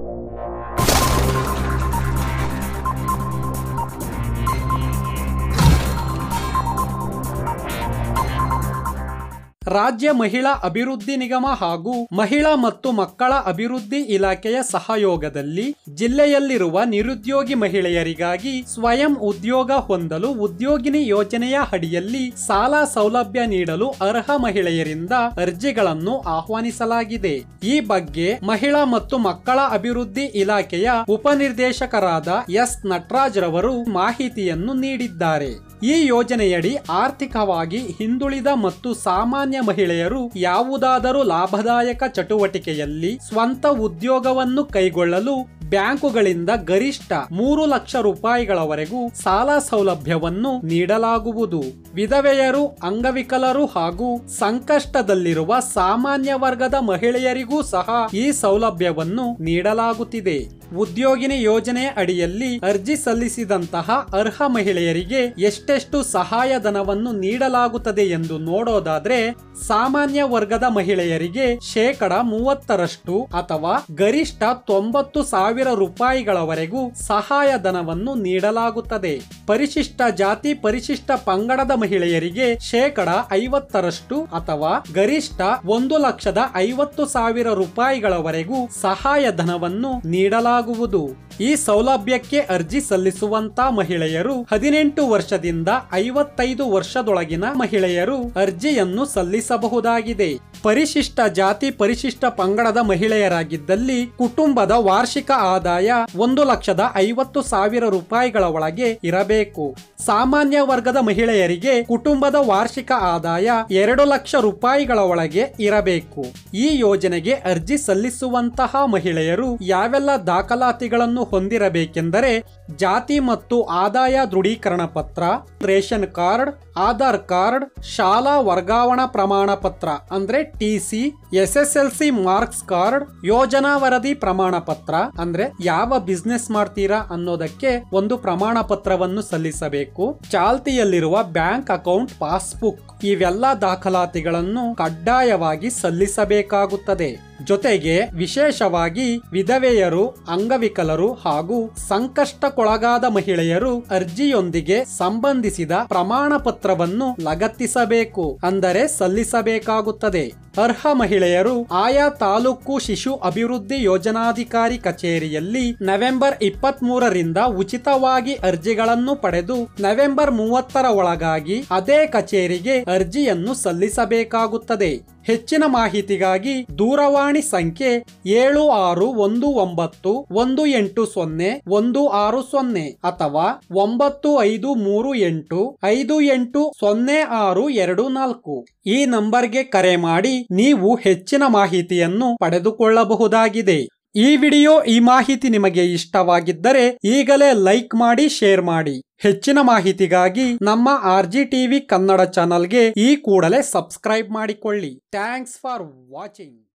ರಾಜ್ಯ ಮಹಿಳಾ ಅಭಿವೃದ್ಧಿ ನಿಗಮ ಹಾಗೂ ಮಹಿಳಾ ಮತ್ತು ಮಕ್ಕಳ ಅಭಿವೃದ್ಧಿ ಇಲಾಖೆಯ ಸಹಯೋಗದಲ್ಲಿ ಜಿಲ್ಲೆಯಲ್ಲಿರುವ ನಿರುದ್ಯೋಗಿ ಮಹಿಳೆಯರಿಗಾಗಿ ಸ್ವಯಂ ಉದ್ಯೋಗ ಹೊಂದಲು ಉದ್ಯೋಗಿನಿ ಯೋಜನೆಯ ಅಡಿಯಲ್ಲಿ ಸಾಲ ಸೌಲಭ್ಯ ನೀಡಲು ಅರ್ಹ ಮಹಿಳೆಯರಿಂದ ಅರ್ಜಿಗಳನ್ನು ಆಹ್ವಾನಿಸಲಾಗಿದೆ ಈ ಬಗ್ಗೆ ಮಹಿಳಾ ಮತ್ತು ಮಕ್ಕಳ ಅಭಿವೃದ್ಧಿ ಇಲಾಖೆಯ ಉಪನಿರ್ದೇಶಕರಾದ ಎಸ್ ನಟರಾಜ್ ರವರು ಮಾಹಿತಿಯನ್ನು ನೀಡಿದ್ದಾರೆ ಈ ಯೋಜನೆಯಡಿ ಆರ್ಥಿಕವಾಗಿ ಹಿಂದುಳಿದ ಮತ್ತು ಸಾಮಾನ್ಯ ಮಹಿಳೆಯರು ಯಾವುದಾದರೂ ಲಾಭದಾಯಕ ಚಟುವಟಿಕೆಯಲ್ಲಿ ಸ್ವಂತ ಉದ್ಯೋಗವನ್ನು ಕೈಗೊಳ್ಳಲು ಬ್ಯಾಂಕುಗಳಿಂದ ಗರಿಷ್ಠ ಮೂರು ಲಕ್ಷ ರೂಪಾಯಿಗಳವರೆಗೂ ಸಾಲ ಸೌಲಭ್ಯವನ್ನು ನೀಡಲಾಗುವುದು ವಿಧವೆಯರು ಅಂಗವಿಕಲರು ಹಾಗೂ ಸಂಕಷ್ಟದಲ್ಲಿರುವ ಸಾಮಾನ್ಯ ವರ್ಗದ ಮಹಿಳೆಯರಿಗೂ ಸಹ ಈ ಸೌಲಭ್ಯವನ್ನು ನೀಡಲಾಗುತ್ತಿದೆ ಉದ್ಯೋಗಿನಿ ಯೋಜನೆ ಅಡಿಯಲ್ಲಿ ಅರ್ಜಿ ಸಲ್ಲಿಸಿದಂತಹ ಅರ್ಹ ಮಹಿಳೆಯರಿಗೆ ಎಷ್ಟೆಷ್ಟು ಸಹಾಯಧನವನ್ನು ನೀಡಲಾಗುತ್ತದೆ ಎಂದು ನೋಡೋದಾದ್ರೆ ಸಾಮಾನ್ಯ ವರ್ಗದ ಮಹಿಳೆಯರಿಗೆ ಶೇಕಡ ಮೂವತ್ತರಷ್ಟು ಅಥವಾ ಗರಿಷ್ಠ ತೊಂಬತ್ತು ಸಾವಿರ ರೂಪಾಯಿಗಳವರೆಗೂ ಸಹಾಯಧನವನ್ನು ನೀಡಲಾಗುತ್ತದೆ ಪರಿಶಿಷ್ಟ ಜಾತಿ ಪರಿಶಿಷ್ಟ ಪಂಗಡದ ಮಹಿಳೆಯರಿಗೆ ಶೇಕಡ ಐವತ್ತರಷ್ಟು ಅಥವಾ ಗರಿಷ್ಠ ಒಂದು ಲಕ್ಷದ ಐವತ್ತು ಸಾವಿರ ರೂಪಾಯಿಗಳವರೆಗೂ ಸಹಾಯಧನವನ್ನು ನೀಡಲಾಗುವುದು ಈ ಸೌಲಭ್ಯಕ್ಕೆ ಅರ್ಜಿ ಸಲ್ಲಿಸುವಂತ ಮಹಿಳೆಯರು ಹದಿನೆಂಟು ವರ್ಷದಿಂದ ಐವತ್ತೈದು ವರ್ಷದೊಳಗಿನ ಮಹಿಳೆಯರು ಅರ್ಜಿಯನ್ನು ಸಲ್ಲಿಸಬಹುದಾಗಿದೆ ಪರಿಶಿಷ್ಟ ಜಾತಿ ಪರಿಶಿಷ್ಟ ಪಂಗಡದ ಮಹಿಳೆಯರಾಗಿದ್ದಲ್ಲಿ ಕುಟುಂಬದ ವಾರ್ಷಿಕ ಆದಾಯ ಒಂದು ಲಕ್ಷದ ಐವತ್ತು ಸಾವಿರ ರೂಪಾಯಿಗಳ ಒಳಗೆ ಇರಬೇಕು ಸಾಮಾನ್ಯ ವರ್ಗದ ಮಹಿಳೆಯರಿಗೆ ಕುಟುಂಬದ ವಾರ್ಷಿಕ ಆದಾಯ ಎರಡು ಲಕ್ಷ ರೂಪಾಯಿಗಳ ಒಳಗೆ ಇರಬೇಕು ಈ ಯೋಜನೆಗೆ ಅರ್ಜಿ ಸಲ್ಲಿಸುವಂತಹ ಮಹಿಳೆಯರು ಯಾವೆಲ್ಲ ದಾಖಲಾತಿಗಳನ್ನು ಹೊಂದಿರಬೇಕೆಂದರೆ ಜಾತಿ ಮತ್ತು ಆದಾಯ ದೃಢೀಕರಣ ಪತ್ರ ರೇಷನ್ ಕಾರ್ಡ್ ಆಧಾರ್ ಕಾರ್ಡ್ ಶಾಲಾ ವರ್ಗಾವಣಾ ಪ್ರಮಾಣ ಪತ್ರ ಅಂದ್ರೆ TC S S L C marks card ಯೋಜನಾ ವರದಿ ಪ್ರಮಾಣ ಪತ್ರ ಅಂದ್ರೆ ಯಾವ ಬಿಸ್ನೆಸ್ ಮಾಡ್ತೀರಾ ಅನ್ನೋದಕ್ಕೆ ಒಂದು ಪ್ರಮಾಣ ಪತ್ರವನ್ನು ಸಲ್ಲಿಸಬೇಕು ಚಾಲ್ತಿಯಲ್ಲಿರುವ ಬ್ಯಾಂಕ್ ಅಕೌಂಟ್ ಪಾಸ್ಬುಕ್ ಇವೆಲ್ಲ ದಾಖಲಾತಿಗಳನ್ನು ಕಡ್ಡಾಯವಾಗಿ ಸಲ್ಲಿಸಬೇಕಾಗುತ್ತದೆ ಜೊತೆಗೆ ವಿಶೇಷವಾಗಿ ವಿಧವೆಯರು ಅಂಗವಿಕಲರು ಹಾಗೂ ಸಂಕಷ್ಟಕ್ಕೊಳಗಾದ ಮಹಿಳೆಯರು ಅರ್ಜಿಯೊಂದಿಗೆ ಸಂಬಂಧಿಸಿದ ಪ್ರಮಾಣ ಪತ್ರವನ್ನು ಲಗತ್ತಿಸಬೇಕು ಅಂದರೆ ಸಲ್ಲಿಸಬೇಕಾಗುತ್ತದೆ ಅರ್ಹ ಮಹಿಳೆಯರು ಆಯಾ ತಾಲೂಕು ಶಿಶು ಅಭಿವೃದ್ಧಿ ಯೋಜನಾಧಿಕಾರಿ ಕಚೇರಿಯಲ್ಲಿ ನವೆಂಬರ್ ಇಪ್ಪತ್ತ್ ಮೂರರಿಂದ ಉಚಿತವಾಗಿ ಅರ್ಜಿಗಳನ್ನು ಪಡೆದು ನವೆಂಬರ್ ಮೂವತ್ತರ ಒಳಗಾಗಿ ಅದೇ ಕಚೇರಿಗೆ ಅರ್ಜಿಯನ್ನು ಸಲ್ಲಿಸಬೇಕಾಗುತ್ತದೆ ಹೆಚ್ಚಿನ ಮಾಹಿತಿಗಾಗಿ ದೂರವಾಣಿ ಸಂಖ್ಯೆ ಏಳು ಆರು ಒಂದು ಒಂಬತ್ತು ಒಂದು ಎಂಟು ಸೊನ್ನೆ ಒಂದು ಆರು ಸೊನ್ನೆ ಅಥವಾ ಒಂಬತ್ತು ಐದು ಮೂರು ಎಂಟು ಐದು ಎಂಟು ಸೊನ್ನೆ ಆರು ಎರಡು ನಾಲ್ಕು ಈ ನಂಬರ್ಗೆ ಕರೆ ಮಾಡಿ ನೀವು ಹೆಚ್ಚಿನ ಮಾಹಿತಿಯನ್ನು ಪಡೆದುಕೊಳ್ಳಬಹುದಾಗಿದೆ ಈ ವಿಡಿಯೋ ಈ ಮಾಹಿತಿ ನಿಮಗೆ ಇಷ್ಟವಾಗಿದ್ದರೆ ಈಗಲೇ ಲೈಕ್ ಮಾಡಿ ಶೇರ್ ಮಾಡಿ ಹೆಚ್ಚಿನ ಮಾಹಿತಿಗಾಗಿ ನಮ್ಮ ಆರ್ ಜಿ ಟಿವಿ ಕನ್ನಡ ಚಾನಲ್ಗೆ ಈ ಕೂಡಲೇ ಸಬ್ಸ್ಕ್ರೈಬ್ ಮಾಡಿಕೊಳ್ಳಿ ಥ್ಯಾಂಕ್ಸ್ ಫಾರ್ ವಾಚಿಂಗ್